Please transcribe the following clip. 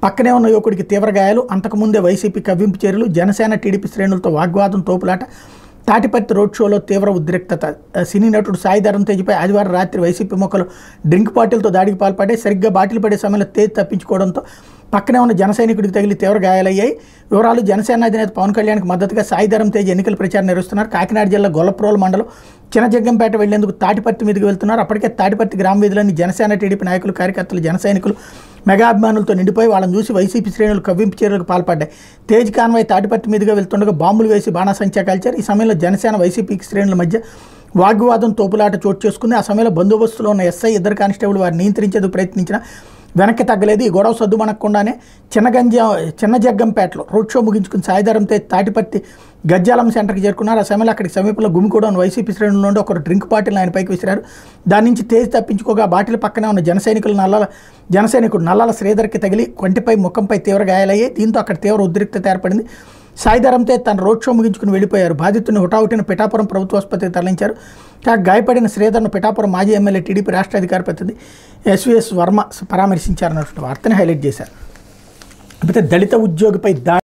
పక్కనే ఉన్న యువకుడికి తీవ్ర గాయాలు అంతకుముందే వైసీపీ కవ్వింపు చర్యలు జనసేన టీడీపీ శ్రేణులతో వాగ్వాదం తోపులాట తాటిపత్తి రోడ్ షోలో తీవ్ర ఉద్రిక్తత ఆ, సినీ నటుడు సాయిధరం తేజ్పై ఆదివారం రాత్రి వైసీపీ మొక్కలు డ్రింక్ బాటిల్తో దాడికి పాల్పడే సరిగ్గా బాటిల్ పడే సమయంలో తేజ్ తప్పించుకోవడంతో పక్కనే ఉన్న జన సైనికుడికి తగిలి తీవ్ర గాయాలయ్యాయి వివరాలు జనసేన అధినేత పవన్ కళ్యాణ్కి మద్దతుగా సాయిధరం తేజ్ ఎన్నికల ప్రచారం నిర్వహిస్తున్నారు కాకినాడ జిల్లా గొల్లప్రోలు మండలం చిన్నజగ్గంపేట వెళ్లేందుకు తాటిపత్తి మీదుకు వెళ్తున్నారు అప్పటికే తాటిపత్తి గ్రామ వీధులన్నీ జనసేన టీడీపీ నాయకులు కార్యకర్తలు జన సైనికులు మెగా అభిమానులతో నిండిపోయి వాళ్ళని చూసి వైసీపీ శ్రేణులు కవ్వింపు చర్యలకు పాల్పడ్డాయి తేజ్ కాన్వాయ్ తాటిపత్తి మీదుగా వెళ్తుండగా బాంబులు వేసి బాణాసంచా కాల్చారు ఈ సమయంలో జనసేన వైసీపీ శ్రేణుల మధ్య వాగ్వాదం తోపులాట చోటు చేసుకుంది ఆ సమయంలో బందోబస్తులో ఉన్న ఎస్ఐ ఇద్దరు కానిస్టేబుల్ వారిని నియంత్రించేందుకు ప్రయత్నించిన వెనక్కి తగ్గలేదు ఈ గొడవ సద్దుమనకుండానే చిన్నగంజ చిన్న జగ్గంపేటలో రోడ్ షో ముగించుకుని సాయిధరంతో తాటిపత్తి గజ్జాలం సెంటర్కి చేరుకున్నారు ఆ సమయంలో అక్కడికి సమీపంలో గుమికూడని వైసీపీ శ్రేణుల నుండి ఒకరు డ్రింక్ బాటిల్ ఆయన పైకి విసిరారు దాని నుంచి తేజ్ తప్పించుకోగా ఆ బాటిల్ పక్కనే ఉన్న జన సైనికులు నల్లల జన సైనికుడు నల్లల శ్రీధర్కి తగిలి కొంటిపై ముఖంపై తీవ్ర గాయాలయ్యాయి దీంతో అక్కడ తీవ్ర ఉద్రిక్తత ఏర్పడింది సాయిధరంతో తన రోడ్ షో ముగించుకుని వెళ్ళిపోయారు బాధితుడిని హుటాహుటిన పిఠాపురం ప్రభుత్వ ఆసుపత్రికి తరలించారు కాగా గాయపడిన శ్రీధర్ను పిఠాపురం మాజీ ఎమ్మెల్యే టీడీపీ రాష్ట్ర అధికార ప్రతినిధి ఎస్వీఎస్ వర్మ పరామర్శించారన్నటువంటి వార్తని హైలైట్ చేశారు అయితే దళిత ఉద్యోగిపై దాడి